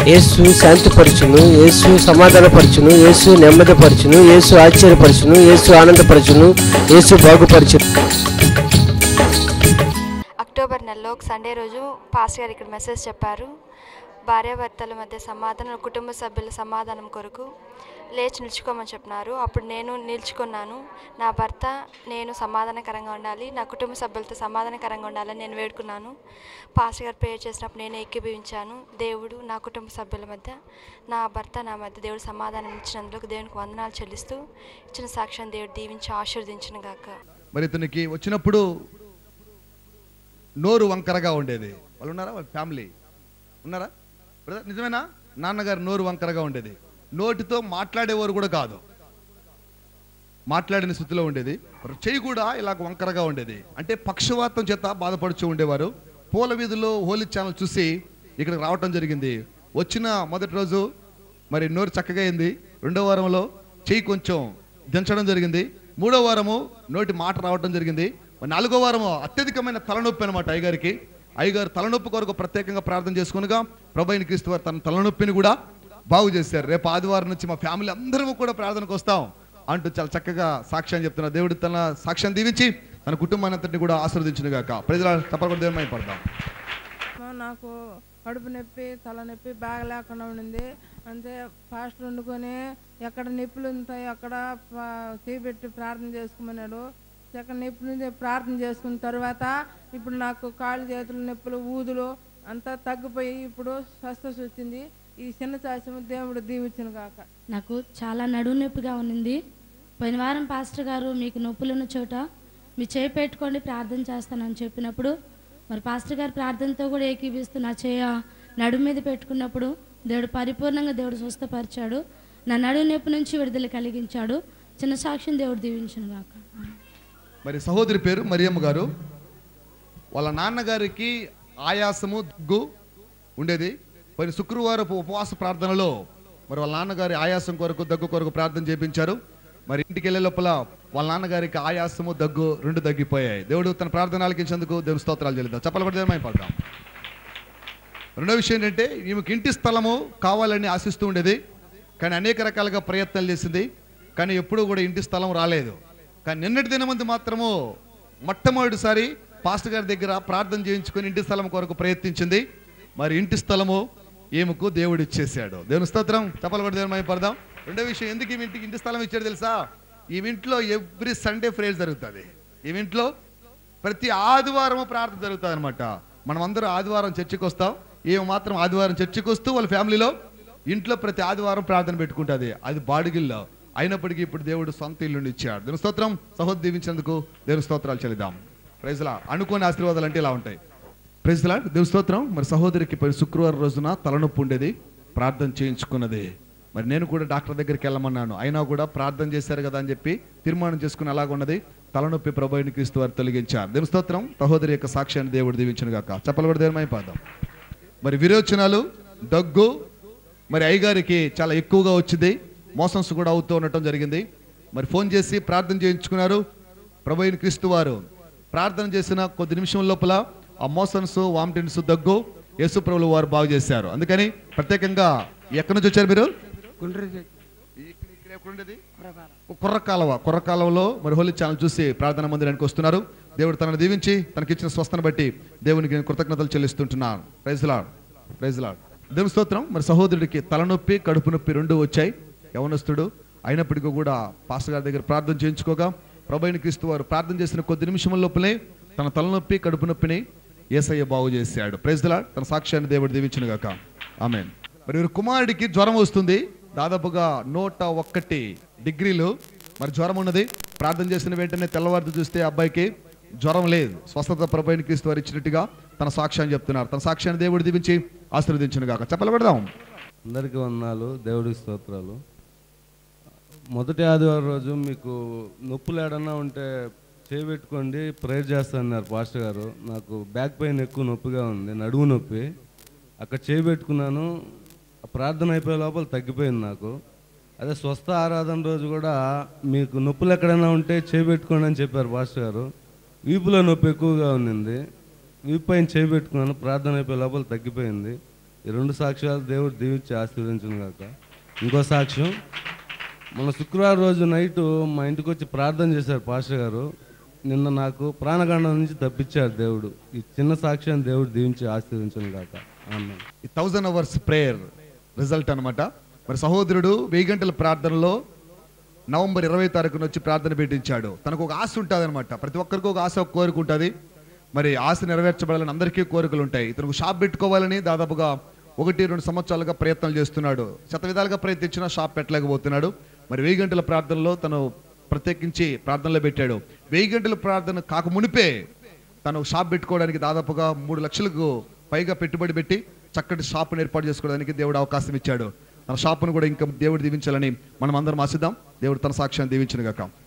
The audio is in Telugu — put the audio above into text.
యేసు శాంతిపరచును యేసు సమాధానపరచును యేసు నెమ్మదిపరచును యేసు ఆశ్చర్యపరచును యేసు ఆనందపరచును యేసు బాగుపరచును అక్టోబర్ నెలలో ఒక సండే రోజు పాస్ గారు ఇక్కడ మెసేజ్ చెప్పారు భార్యాభర్తల మధ్య సమాధానం కుటుంబ సభ్యుల సమాధానం కొరకు లేచి నిల్చుకోమని చెప్పినారు అప్పుడు నేను నిల్చుకున్నాను నా భర్త నేను సమాధానకరంగా ఉండాలి నా కుటుంబ సభ్యులతో సమాధానకరంగా ఉండాలని నేను వేడుకున్నాను పాస్ గారు ప్రేయర్ చేసినప్పుడు నేను ఏకీభవించాను దేవుడు నా కుటుంబ సభ్యుల మధ్య నా భర్త నా మధ్య దేవుడు సమాధానం ఇచ్చినందుకు దేవునికి వందనాలు చెల్లిస్తూ ఇచ్చిన సాక్ష్యం దేవుడు దీవించి ఆశీర్వదించిన గాక మరి ఇతనికి వచ్చినప్పుడు నోరు వంకరగా ఉండేది వాళ్ళు ఉన్నారా వాళ్ళ ఫ్యామిలీ ఉన్నారా బ్రదర్ నిజమేనా నాన్నగారు నోరు వంకరగా ఉండేది నోటితో మాట్లాడేవారు కూడా కాదు మాట్లాడిన స్థితిలో ఉండేది చెయ్యి కూడా ఇలాగ వంకరగా ఉండేది అంటే పక్షవాతం చేత బాధపడుచూ ఉండేవారు పూల వీధిలో హోలీ ఛానల్ చూసి ఇక్కడికి రావటం జరిగింది వచ్చిన మొదటి రోజు మరి నోరు చక్కగా అయింది రెండో వారంలో చెయ్యి కొంచెం దించడం జరిగింది మూడో వారము నోటి మాట రావటం జరిగింది మరి నాలుగో వారము అత్యధికమైన తలనొప్పి అనమాట అయ్యగారికి అయ్యగారు తలనొప్పి కొరకు ప్రత్యేకంగా ప్రార్థన చేసుకునగా ప్రభైన క్రీస్తు వారు తన తలనొప్పిని కూడా బాగు చేశారు రేపు ఆదివారం నుంచి మా ఫ్యామిలీ అందరం కూడా ప్రార్థనకు వస్తాం అంటూ చాలా చక్కగా సాక్ష్యం చెప్తున్నారు దేవుడు తన సాక్ష్యం దీవించి తన కుటుంబాన్ని అంతటిని కూడా ఆశీర్వదించిన గాక ప్రజల తప్పకుండా దేవుని పడదాం అమ్మా, నాకు కడుపు నొప్పి తల నొప్పి బాగా లేకుండా ఉండింది అంతే ఫాస్ట్ వండుకొని ఎక్కడ నొప్పులు ఉంటాయి అక్కడ ప- చేపెట్టి ప్రార్థన చేసుకోమన్నాడు సెకండ్ నొప్పి నుంచి ప్రార్థన చేసుకున్న తర్వాత ఇప్పుడు నాకు కాళ్ళు చేతులు నొప్పులు ఊదులు అంతా తగ్గిపోయి ఇప్పుడు స్వస్థత వచ్చింది ఈ చిన్న చాస్యం దేవుడు దీవించిన కాక నాకు చాలా నడుము నొప్పిగా ఉన్నింది పోయిన వారం పాస్టర్ గారు మీకు నొప్పులున్న చోట మీ చేయి పెట్టుకోండి ప్రార్థన చేస్తానని చెప్పినప్పుడు మరి పాస్టర్ గారు ప్రార్థనతో కూడా ఏకీపిస్తూ నా చేయ నడుము మీద పెట్టుకున్నప్పుడు దేవుడు పరిపూర్ణంగా దేవుడు స్వస్థపరిచాడు నా నడుము నొప్పి నుంచి విడుదల కలిగించాడు చిన్న సాక్ష్యం దేవుడు దీవించను గాక మరి సహోదరి పేరు మరియమ్మ గారు వాళ్ళ నాన్నగారికి ఆయాసము దగ్గు ఉండేది మరి శుక్రవారపు ఉపవాస ప్రార్థనలో మరి వాళ్ళ నాన్నగారి ఆయాసం కొరకు దగ్గు కొరకు ప్రార్థన చేపించారు మరి ఇంటికి వెళ్ళే లోపల వాళ్ళ నాన్నగారికి ఆయాసము దగ్గు రెండు తగ్గిపోయాయి దేవుడు తన ప్రార్థన ఆలకించేందుకు దేవుని స్తోత్రాలు చెల్లిద్దాం చెప్పలబడి పడదాం రెండో విషయం ఏంటంటే ఈమెకి ఇంటి స్థలము కావాలని ఆశిస్తూ ఉండేది కానీ అనేక రకాలుగా ప్రయత్నాలు చేసింది కానీ ఎప్పుడూ కూడా ఇంటి స్థలం రాలేదు కానీ నిన్నటి దినమంది మాత్రము మొట్టమొదటిసారి పాస్టర్ గారి దగ్గర ప్రార్థన చేయించుకొని ఇంటి స్థలం కొరకు ప్రయత్నించింది మరి ఇంటి స్థలము ఈమెకు దేవుడు ఇచ్చేసాడు దేవుని స్తోత్రం చెప్పలబడి దేవుని పడదాం రెండో విషయం ఎందుకు ఈ ఇంటికి ఇంటి స్థలం ఇచ్చాడు తెలుసా ఈ ఇంట్లో ఎవ్రీ సండే ప్రేయర్ జరుగుతుంది ఈ ఇంట్లో ప్రతి ఆదివారం ప్రార్థన జరుగుతుంది అనమాట మనం అందరూ ఆదివారం చర్చికి వస్తాం ఈమె మాత్రం ఆదివారం చర్చికి వస్తూ వాళ్ళ ఫ్యామిలీలో ఇంట్లో ప్రతి ఆదివారం ప్రార్థన పెట్టుకుంటుంది అది బాడిగిల్లో అయినప్పటికీ ఇప్పుడు దేవుడు సొంత ఇల్లుని ఇచ్చాడు దేవుని స్తోత్రం సహోదరు దీవించేందుకు దేవుని స్తోత్రాలు చెల్లిద్దాం ప్రైజ్లా అనుకోని ఆశీర్వాదాలు అంటే ఇలా ఉంటాయి ప్రైజ్లా దేవుని స్తోత్రం మరి సహోదరికి పరి శుక్రవారం రోజున తలనొప్పి ఉండేది ప్రార్థన చేయించుకున్నది మరి నేను కూడా డాక్టర్ దగ్గరికి వెళ్ళమన్నాను అయినా కూడా ప్రార్థన చేశారు కదా అని చెప్పి తీర్మానం చేసుకుని అలాగున్నది తలనొప్పి ప్రభుని క్రీస్తు వారు తొలగించారు దేవుని స్తోత్రం సహోదరి యొక్క సాక్ష్యాన్ని దేవుడు దీవించను గాక చెప్పలు కూడా దేవుని పాదాం మరి విరోచనాలు దగ్గు మరి అయ్యగారికి చాలా ఎక్కువగా వచ్చింది మోసన్స్ కూడా అవుతూ ఉండటం జరిగింది మరి ఫోన్ చేసి ప్రార్థన చేయించుకున్నారు ప్రభుని క్రీస్తు వారు ప్రార్థన చేసిన కొద్ది నిమిషం లోపల ఆ మోషన్స్ వామిటిన్స్ దగ్గు యేసు ప్రభులు వారు బాగు చేశారు అందుకని ప్రత్యేకంగా ఎక్కడి నుంచి వచ్చారు మీరు ఇక్కడ ఎక్కడ ఉండేది? కుర్రకాలవ కుర్రకాలవలో మరి హోలీ ఛానల్ చూసి ప్రార్థన మందిరానికి వస్తున్నారు దేవుడు తనను దీవించి తనకిచ్చిన స్వస్థను బట్టి దేవునికి నేను కృతజ్ఞతలు చెల్లిస్తుంటున్నాను ప్రైజ్లాడ్ ప్రైజ్లాడ్ దేవుని స్తోత్రం మరి సహోదరుడికి తలనొప్పి కడుపు నొప్పి రెండు వచ్చాయి యవనస్తుడు అయినప్పటికీ కూడా పాస్టర్ గారి దగ్గర ప్రార్థన చేయించుకోగా ప్రభైన క్రీస్తు వారు ప్రార్థన చేసిన కొద్ది నిమిషముల లోపలే తన తలనొప్పి కడుపు నొప్పిని ఏసయ్య బాగు చేశాడు ప్రైజ్లాడ్ తన సాక్ష్యాన్ని దేవుడు దీవించును గాక ఆమె మరి వీరి కుమారుడికి జ్వరం వస్తుంది దాదాపుగా నూట ఒక్కటి డిగ్రీలు మరి జ్వరం ఉన్నది ప్రార్థన చేసిన వెంటనే తెల్లవారు చూస్తే అబ్బాయికి జ్వరం లేదు స్వస్థత ప్రభైన క్రీస్తు వారు ఇచ్చినట్టుగా తన సాక్ష్యాన్ని చెప్తున్నారు తన సాక్ష్యాన్ని దేవుడు దీవించి ఆశీర్వదించును గాక చెప్పలు పెడదాం అందరికీ వందనాలు దేవుడికి స్తోత్రాలు మొదటి ఆదివారం రోజు మీకు నొప్పులు ఏడన్నా ఉంటే చేయబెట్టుకోండి ప్రేయర్ చేస్తాన్నారు పాస్టర్ గారు నాకు బ్యాక్ పెయిన్ ఎక్కువ నొప్పిగా ఉంది నడుము నొప్పి అక్కడ చేయబెట్టుకున్నాను ఆ ప్రార్థన అయిపోయే లోపల తగ్గిపోయింది నాకు అదే స్వస్థ ఆరాధన రోజు కూడా మీకు నొప్పులు ఎక్కడైనా ఉంటే చేయబెట్టుకోండి అని చెప్పారు పాస్టర్ గారు వీపులో నొప్పి ఎక్కువగా ఉన్నింది వీపు పైన చేయబెట్టుకున్నాను ప్రార్థన అయిపోయే లోపల తగ్గిపోయింది ఈ రెండు సాక్ష్యాలు దేవుడు దీవించి ఆశీర్వదించను కాక ఇంకో సాక్ష్యం మన శుక్రవారం రోజు నైట్ మా ఇంటికి వచ్చి ప్రార్థన చేశారు పాస్టర్ గారు నిన్న నాకు ప్రాణగండం నుంచి తప్పించారు దేవుడు ఈ చిన్న సాక్ష్యాన్ని దేవుడు దీవించి ఆశీర్వదించను కాక అన్నాను ఈ థౌజండ్ అవర్స్ ప్రేయర్ రిజల్ట్ అన్నమాట మరి సహోదరుడు వెయ్యి గంటల ప్రార్థనలో నవంబర్ ఇరవై తారీఖున వచ్చి ప్రార్థన పెట్టించాడు తనకు ఒక ఆశ ఉంటుంది అనమాట ప్రతి ఒక్కరికి ఒక ఆశ ఒక కోరిక ఉంటుంది మరి ఆశ నెరవేర్చబడాలని అందరికీ కోరికలు ఉంటాయి ఇతను షాప్ పెట్టుకోవాలని దాదాపుగా ఒకటి రెండు సంవత్సరాలుగా ప్రయత్నాలు చేస్తున్నాడు శత విధాలుగా ప్రయత్నించినా షాప్ పెట్టలేకపోతున్నాడు మరి వెయ్యి గంటల ప్రార్థనలో తను ప్రత్యేకించి ప్రార్థనలో పెట్టాడు వెయ్యి గంటల ప్రార్థన కాక మునిపే తను షాప్ పెట్టుకోవడానికి దాదాపుగా మూడు లక్షలకు పైగా పెట్టుబడి పెట్టి చక్కటి షాపును ఏర్పాటు చేసుకోవడానికి దేవుడు అవకాశం ఇచ్చాడు తన షాపును కూడా ఇంకా దేవుడు దీవించాలని మనం అందరం ఆశిద్దాం దేవుడు తన సాక్ష్యాన్ని దీవించిన గాక